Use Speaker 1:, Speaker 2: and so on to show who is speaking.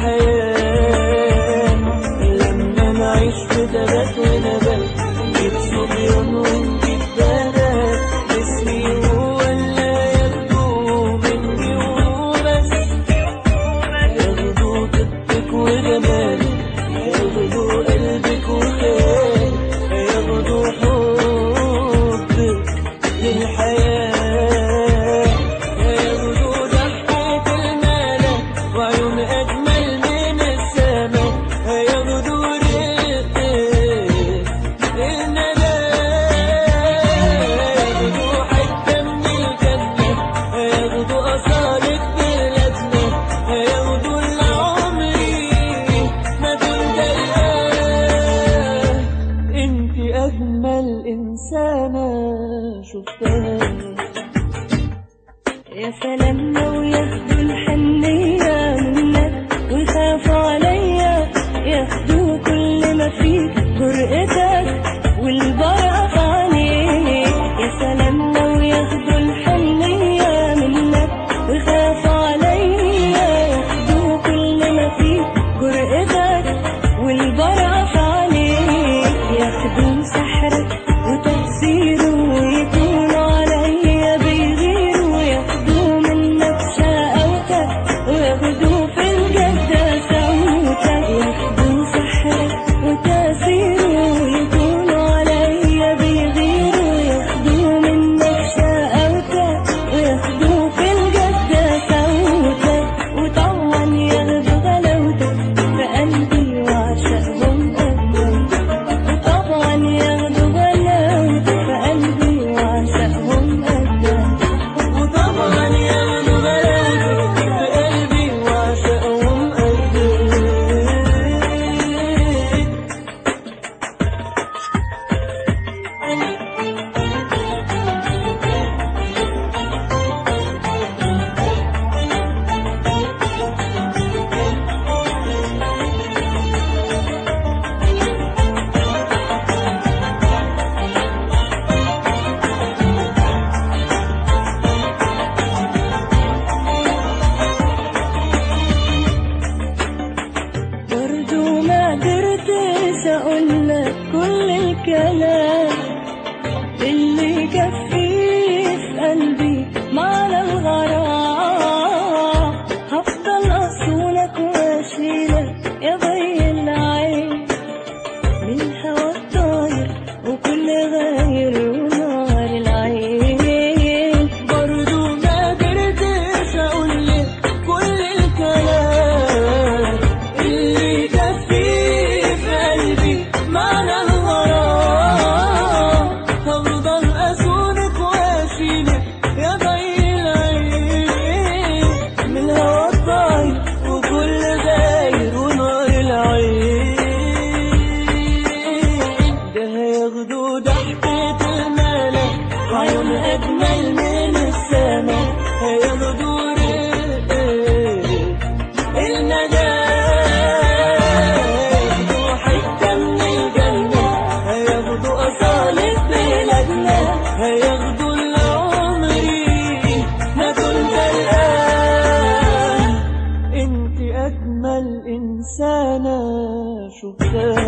Speaker 1: الحياة لما نعيش في تبات ونبات يبسط يوم ونجيب بنات اسمي هو اللي ياخدوه مني وبس ياخدوا طبك وجمالك ياخدوا قلبك وخيالك ياخدوا حبك للحياة ياخدوا ضحكة الملك وعيون أجمل من السماء ياخدوا رقة النبات ياخدوا حتة من الجنة ياخدوا أصالة بلادنا ياخدوا العمري ما كنت الآن انت أجمل إنسانة شفتها
Speaker 2: يا سلام لو ياخدوا الحنية منك ويخافوا عليا ياخدوا كل ما فيك جرأتك والبرقة في عينيك يا سلام لو ياخدوا الحنية منك ويخافوا عليا ياخدوا كل ما فيك جرأتك والبرقة في عينيك ياخدوا سحرك وتأثيره ويكونوا عليا بيغيروا ياخدوا منك شقاوتك وياخدوا في الجد سوتك ياخدوا سحرك وتأثيره ويكونوا عليا بيغيروا ياخدوا منك شقاوتك وياخدوا في الجد سوتك وطبعا ياخدوا غلاوتك في قلبي وعشقهم قدامك وطبعا ياخدوا غلاوتك في قلبي وعشقهم قدامك
Speaker 1: وطبعا ياخدوا بلادك في قلبي وعشقهم قدك
Speaker 2: برضو ما قدرتش اقولك كل الكلام اللي يكفيه في قلبي معنى الغرام هفضل اصونك واشيلك يا ضي العين من هوا الطاير وكل غير ونار العين
Speaker 1: برضو ما قدرتش اقولك كل الكلام اللي يكفيه في قلبي معنى الغرام هفضل اسونك واشيلك يا ضي العين من الهوا الطاير وكل غير ونار العين ده هياخدوا ضحكة الملك وعيون أجمل من السماء هياخدوا رقة النجاة هياخدوا حتة من الجنة هياخدوا أصالة بلادنا هياخدوا العمري ما كنت الآن انت أجمل إنسانة شفتها